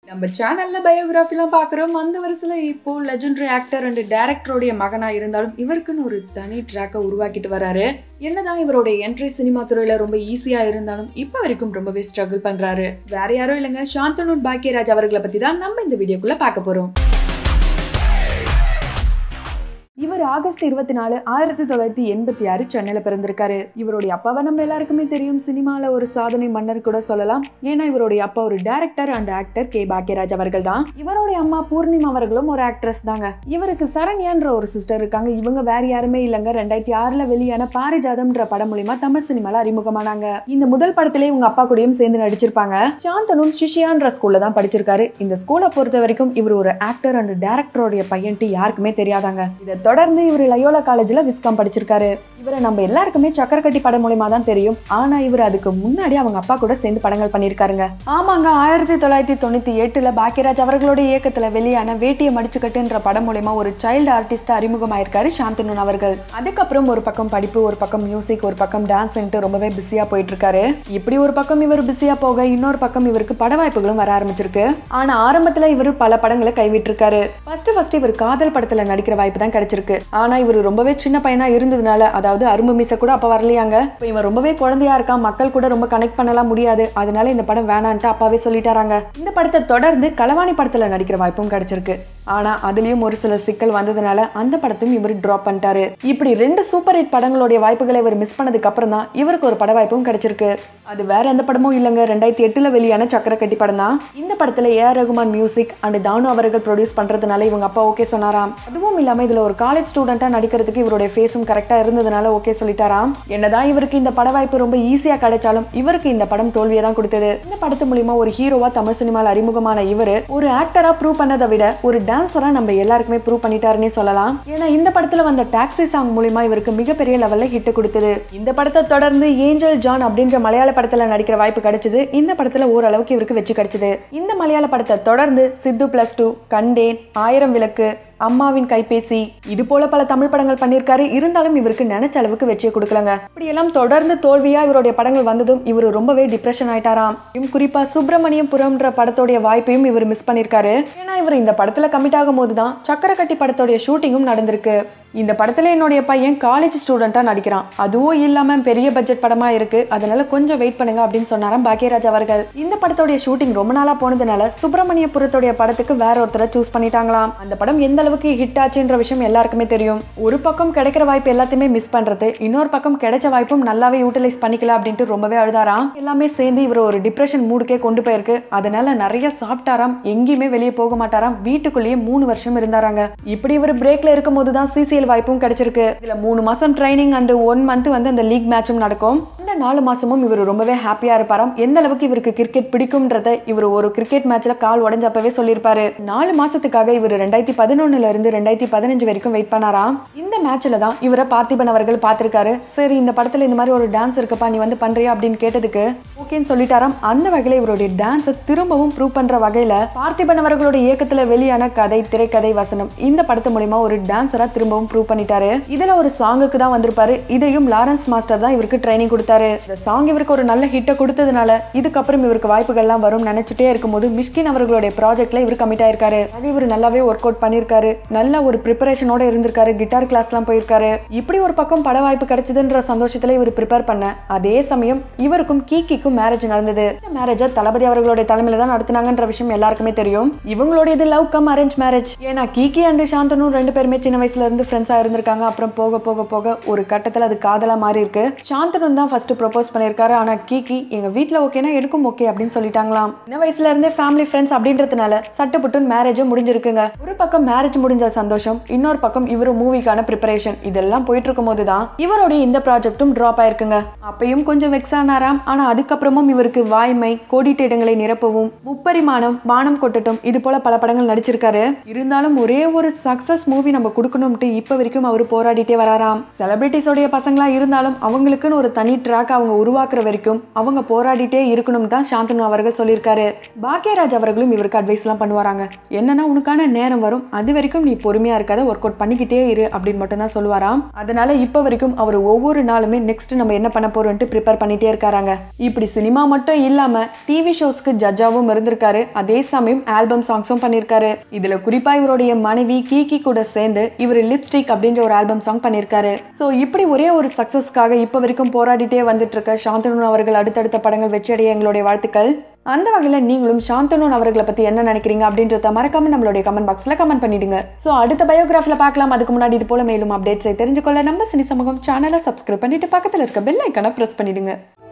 நம்ம சேனல்ல பயோகிராஃபிலாம் பார்க்குறோம் அந்த வரிசையில் இப்போ லெஜெண்டரி ஆக்டர் அண்ட் டேரக்டருடைய மகனா இருந்தாலும் இவருக்குன்னு ஒரு தனி ட்ராக்கை உருவாக்கிட்டு வராரு என்னதான் இவருடைய என்ட்ரி சினிமா துறையில ரொம்ப ஈஸியா இருந்தாலும் இப்போ வரைக்கும் ரொம்பவே ஸ்ட்ரகிள் பண்றாரு வேற யாரும் இல்லைங்க சாந்தனு பாக்கியராஜ் அவர்களை பத்தி தான் நம்ம இந்த வீடியோக்குள்ள பார்க்க போறோம் இவர் ஆகஸ்ட் இருபத்தி நாலு ஆயிரத்தி தொள்ளாயிரத்தி எண்பத்தி ஆறு சென்னையில் பிறந்திருக்காரு இவருடைய அப்பாவை நம்ம எல்லாருக்குமே தெரியும் சினிமாவில் ஒரு சாதனை மன்னர் கூட சொல்லலாம் ஏன்னா இவருடைய அப்பா ஒரு director and actor K Bhagyaraj அவர்கள் தான் இவருடைய அம்மா பூர்ணிமா அவர்களும் ஒரு ஆக்ட்ரஸ் தாங்க இவருக்கு சரண்யான்ற ஒரு சிஸ்டர் இருக்காங்க இவங்க வேற யாருமே இல்லைங்க ரெண்டாயிரத்தி ஆறுல வெளியான பாரிஜாதம்ன்ற படம் மூலியமா தமிழ் சினிமால அறிமுகமானாங்க இந்த முதல் படத்திலே இவங்க அப்பா கூடயும் சேர்ந்து நடிச்சிருப்பாங்க சாந்தனும் சிஷியான்ற ஸ்கூல்ல தான் படிச்சிருக்காரு இந்த ஸ்கூலை பொறுத்த வரைக்கும் இவர் ஒரு ஆக்டர் அண்ட் டேரக்டருடைய பையன்ட்டு யாருக்குமே தெரியாதாங்க இதை தொடர்ந்து இவர் லயோலா காலேஜ்ல விஸ்காம் படிச்சிருக்காரு இவரை நம்ம எல்லாருக்குமே சக்கரக்கட்டி படம் மூலியமா தான் தெரியும் ஆனா இவர் அதுக்கு முன்னாடி அவங்க அப்பா கூட சேர்ந்து படங்கள் பண்ணியிருக்காருங்க ஆமாங்க ஆயிரத்தி தொள்ளாயிரத்தி தொண்ணூத்தி எட்டுல பாக்கியராஜ் அவர்களுடைய இயக்கத்துல வெளியான வேட்டியை மடிச்சுக்கட்டுன்ற படம் மூலியமா ஒரு சைல்டு ஆர்டிஸ்ட் அறிமுகமாயிருக்காரு சாந்தனு அவர்கள் அதுக்கப்புறம் ஒரு பக்கம் படிப்பு ஒரு பக்கம் மியூசிக் ஒரு பக்கம் டான்ஸ்ன்ட்டு ரொம்பவே பிஸியா போயிட்டு இருக்காரு இப்படி ஒரு பக்கம் இவர் பிஸியா போக இன்னொரு பக்கம் இவருக்கு பட வாய்ப்புகளும் வர ஆரம்பிச்சிருக்கு ஆனா ஆரம்பத்துல இவர் பல படங்களை கைவிட்டிருக்காரு ஃபர்ஸ்ட் ஃபர்ஸ்ட் இவர் காதல் படத்துல நடிக்கிற வாய்ப்பு தான் கிடைச்சிருக்கு ஆனா இவர் ரொம்பவே சின்ன பையனா இருந்ததுனால அதாவது அரும்பு மீச கூட அப்ப வரலையாங்க இப்போ இவன் ரொம்பவே குழந்தையா இருக்கான் மக்கள் கூட ரொம்ப கனெக்ட் பண்ணலாம் முடியாது அதனால இந்த படம் வேணான்ட்டு அப்பாவே சொல்லிட்டாராங்க இந்த படத்தை தொடர்ந்து களவாணி படத்துல நடிக்கிற வாய்ப்பும் கிடைச்சிருக்கு ஆனா அதுலயும் ஒரு சில சிக்கல் வந்ததுனால அந்த படத்தையும் இவர் டிராப் பண்ணிட்டாரு இப்படி ரெண்டு சூப்பர் ஹிட் படங்களுடைய வாய்ப்புகளை இவர் மிஸ் பண்ணதுக்கு அப்புறம் தான் இவருக்கு ஒரு பட வாய்ப்பும் கிடைச்சிருக்கு அது வேற எந்த படமும் இல்லைங்க ரெண்டாயிரத்தி எட்டுல வெளியான சக்கரக்கட்டி படம் தான் இந்த படத்துல A R Rahman music and Thanu அவர்கள் ப்ரொடியூஸ் பண்றதுனால இவங்க அப்பா ஓகே சொன்னாராம் அதுவும் இல்லாம இதுல ஒரு காலேஜ் ஸ்டூடெண்டா நடிக்கிறதுக்கு இவருடைய ஃபேஸும் கரெக்டா இருந்ததுனால ஓகே சொல்லிட்டாராம் என்னதான் இவருக்கு இந்த பட வாய்ப்பு ரொம்ப ஈஸியா கிடைச்சாலும் இவருக்கு இந்த படம் தோல்வியை தான் கொடுத்தது இந்த படத்து மூலியமா ஒரு ஹீரோவா தமிழ் சினிமாவில் அறிமுகமான இவர் ஒரு ஆக்டரா ப்ரூவ் பண்ணதை விட ஒரு டான்ஸரா நம்ம எல்லாருக்குமே ப்ரூவ் பண்ணிட்டாருன்னே சொல்லலாம் ஏன்னா இந்த படத்துல வந்த டாக்ஸி சாங் மூலியமா இவருக்கு மிகப்பெரிய லெவல்ல ஹிட் கொடுத்தது இந்த படத்தை தொடர்ந்து ஏஞ்சல் ஜான் அப்படின்ற மலையாள படத்துல நடிக்கிற வாய்ப்பு கிடைச்சது இந்த படத்துல ஓரளவுக்கு இவருக்கு வெற்றி கிடைச்சது இந்த மலையாள படத்தை தொடர்ந்து சித்து பிளஸ் டூ கண்டேன் ஆயிரம் விளக்கு அம்மாவின் கைபேசி இது போல பல தமிழ் படங்கள் பண்ணியிருக்காரு இருந்தாலும் இவருக்கு நினைச்ச அளவுக்கு வெற்றியை கொடுக்கலங்க இப்படி எல்லாம் தொடர்ந்து தோல்வியா இவருடைய படங்கள் வந்ததும் இவர் ரொம்பவே டிப்ரெஷன் ஆயிட்டாராம் இன்னும் குறிப்பா சுப்பிரமணியம் புறம்ன்ற படத்தோடைய வாய்ப்பையும் இவர் மிஸ் பண்ணியிருக்காரு ஏன்னா இவர் இந்த படத்துல கமிட் ஆகும் போது தான் சக்கரக்கட்டி படத்தோடைய ஷூட்டிங்கும் நடந்திருக்கு இந்த படத்துல என்னுடைய பையன் காலேஜ் ஸ்டூடெண்டா நடிக்கிறான் அதுவும் இல்லாம பெரிய பட்ஜெட் படமா இருக்கு அதனால கொஞ்சம் வெயிட் பண்ணுங்க அப்படின்னு சொன்னாராம் பாக்கியராஜ் அவர்கள் இந்த படத்தோடைய ஷூட்டிங் ரொம்ப நாளா போனதுனால சுப்பிரமணியபுரத்துடைய படத்துக்கு வேற ஒருத்தரை சூஸ் பண்ணிட்டாங்களாம் அந்த படம் எந்த அளவுக்கு ஹிட் ஆச்சுன்ற விஷயம் எல்லாருக்குமே தெரியும் ஒரு பக்கம் கிடைக்கிற வாய்ப்பு எல்லாத்தையுமே மிஸ் பண்றது இன்னொரு பக்கம் கிடைச்ச வாய்ப்பும் நல்லாவே யூட்டிலைஸ் பண்ணிக்கல அப்படின்ட்டு ரொம்பவே அழுதாராம் எல்லாமே சேர்ந்து இவர் ஒரு டிப்ரெஷன் மூடுக்கே கொண்டு போயிருக்கு அதனால நிறைய சாப்பிட்டாராம் எங்கேயுமே வெளியே போக மாட்டாராம் வீட்டுக்குள்ளேயே மூணு வருஷம் இருந்தாராங்க இப்படி இவர் பிரேக்ல இருக்கும் போது தான் சிசிஎல் வாய்ப்பும் கிடைச்சிருக்கு இதுல மூணு மாசம் ட்ரைனிங் அண்ட் ஒன் மந்த் வந்து அந்த லீக் மேட்சும் நடக்கும் இந்த நாலு மாசமும் இவர் ரொம்பவே ஹாப்பியா இருப்பாராம் எந்த அளவுக்கு இவருக்கு கிரிக்கெட் பிடிக்கும்ன்றத இவர் ஒரு கிரிக்கெட் மேட்ச்ல கால் உடஞ்சப்பவே சொல்லியிருப்பாரு நாலு மாசத்துக்காக இவர் ரெண்டாயிரத்தி பதினொன்னுல இருந்து ரெண்டாயிரத்தி பதினஞ்சு வரைக்கும் வெயிட் பண்ணாராம் இந்த மேட்ச்ல தான் இவரை பார்த்திபன் அவர்கள் பார்த்திருக்காரு சரி இந்த படத்துல இந்த மாதிரி ஒரு டான்ஸ் இருக்குப்பா நீ வந்து பண்றியா அப்படின்னு கேட்டதுக்கு ஓகேன்னு சொல்லிட்டாராம் அந்த வகையில இவருடைய டான்ஸை திரும்பவும் ப்ரூவ் பண்ற வகையில பார்த்திபன் அவர்களுடைய இயக்கத்துல வெளியான கதை திரைக்கதை வசனம் இந்த படத்து மூலியமா ஒரு டான்ஸரா திரும்பவும் ப்ரூவ் பண்ணிட்டாரு இதுல ஒரு சாங்குக்கு தான் வந்திருப்பாரு இதையும் லாரன்ஸ் மாஸ்டர் தான் இவருக்கு ட்ரைனிங் கொடுத்தாரு இந்த சாங் இவருக்கு ஒரு நல்ல ஹிட்டை கொடுத்ததுனால இதுக்கப்புறம் இவருக்கு வாய்ப்புகள்லாம் வரும் நினைச்சிட்டே இருக்கும்போது மிஷ்கின் அவர்களுடைய ப்ராஜெக்ட்ல இவர் கமிட் ஆயிருக்காரு அது இவர் நல்லாவே ஒர்க் அவுட் பண்ணிருக்காரு நல்ல ஒரு ப்ரிப்பரேஷனோட இருந்திருக்காரு கிட்டார் கிளாஸ்லாம் போயிருக்காரு இப்படி ஒரு பக்கம் பட வாய்ப்பு கிடைச்சதுன்ற சந்தோஷத்துல இவர் ப்ரிப்பேர் பண்ண அதே சமயம் இவருக்கும் கீக்கிக்கும் மேரேஜ் நடந்தது இந்த மேரேஜை தளபதி அவர்களுடைய தலைமையில தான் நடத்தினாங்கன்ற விஷயம் எல்லாருக்குமே தெரியும் இவங்களுடையது லவ் கம் அரேஞ்ச் மேரேஜ் ஏன்னா கீகி அண்ட் சாந்தனும் ரெண்டு பேருமே சின்ன வயசுல இருந்து ஃப்ரெண்ட்ஸா இருந்திருக்காங்க அப்புறம் போக போக போக ஒரு கட்டத்துல அது காதலா மாறி இருக்கு சாந்தனு தான் ஃபர்ஸ்ட் ப்ரொபோஸ் பண்ணியிருக்காரு ஆனா கீகி எங்க வீட்ல ஓகேனா எனக்கும் ஓகே அப்படின்னு சொல்லிட்டாங்களாம் சின்ன வயசுல இருந்தே ஃபேமிலி ஃப்ரெண்ட்ஸ் அப்படின்றதுனால சட்டுப்புட்டுன்னு மேரேஜும் முடிஞ்சிருக்குங்க ஒரு பக்கம் மேரேஜ் முடிஞ்ச சந்தோஷம் இன்னொரு பக்கம் இவரு மூவிக்கான ப்ரிப்பரேஷன் இதெல்லாம் போயிட்டு இருக்கும் போது தான் இவருடைய இந்த ப்ராஜெக்ட்டும் ட்ராப் ஆயிருக்குங்க அப்பயும் கொஞ்சம் வெக்ஸ் ஆனாராம் ஆனா அதுக்கப்புறமும் இவருக்கு வாய்மை கோடிட்ட இடங்களை நிரப்பவும் முப்பரிமாணம் வானம் கொட்டட்டும் இது போல பல படங்கள் நடிச்சிருக்காரு இருந்தாலும் ஒரே ஒரு சக்சஸ் மூவி நம்ம கொடுக்கணும்ட்டு இப்ப வரைக்கும் அவர் போராடிட்டே வராராம் செலிபிரிட்டிஸோடைய பசங்களா இருந்தாலும் அவங்களுக்குன்னு ஒரு தனி ட்ராக் ட்ராக் அவங்க உருவாக்குற வரைக்கும் அவங்க போராடிட்டே இருக்கணும் தான் சாந்தனு அவர்கள் சொல்லியிருக்காரு பாக்கியராஜ் அவர்களும் இவருக்கு அட்வைஸ்லாம் பண்ணுவாராங்க என்னன்னா உனக்கான நேரம் வரும் அது வரைக்கும் நீ பொறுமையா இருக்காத ஒர்க் அவுட் பண்ணிக்கிட்டே இரு அப்படின்னு மட்டும் தான் சொல்லுவாராம் அதனால இப்போ வரைக்கும் அவர் ஒவ்வொரு நாளுமே நெக்ஸ்ட் நம்ம என்ன பண்ண போறோம்ட்டு ப்ரிப்பேர் பண்ணிட்டே இருக்காராங்க இப்படி சினிமா மட்டும் இல்லாம டிவி ஷோஸ்க்கு ஜட்ஜாவும் இருந்திருக்காரு அதே சமயம் ஆல்பம் சாங்ஸும் பண்ணியிருக்காரு இதுல குறிப்பா இவருடைய மனைவி கீகி கூட சேர்ந்து இவர் லிப்ஸ்டிக் அப்படின்ற ஒரு ஆல்பம் சாங் பண்ணியிருக்காரு ஸோ இப்படி ஒரே ஒரு சக்சஸ்க்காக இப்போ வரைக்கும் போராடிட்டே வந்துட்டு இருக்க சாந்தனு அவர்கள் அடுத்தடுத்த படங்கள் வெற்றியடைய எங்களுடைய வாழ்த்துக்கள் அந்த வகையில் நீங்களும் சாந்தனு அவர்களை பற்றி என்ன நினைக்கிறீங்க அப்படின்றத மறக்காம நம்மளுடைய கமெண்ட் பாக்ஸில் கமெண்ட் பண்ணிடுங்க ஸோ அடுத்த பயோகிராஃபில் பார்க்கலாம் அதுக்கு முன்னாடி இது போல மேலும் அப்டேட்ஸை தெரிஞ்சுக்கொள்ள நம்ம சினி சமூகம் சேனலை சப்ஸ்கிரைப் பண்ணிட்டு பக்கத்தில் இருக்க பெல் ஐக்கனை ப்ரெஸ் பண்ணிடுங்க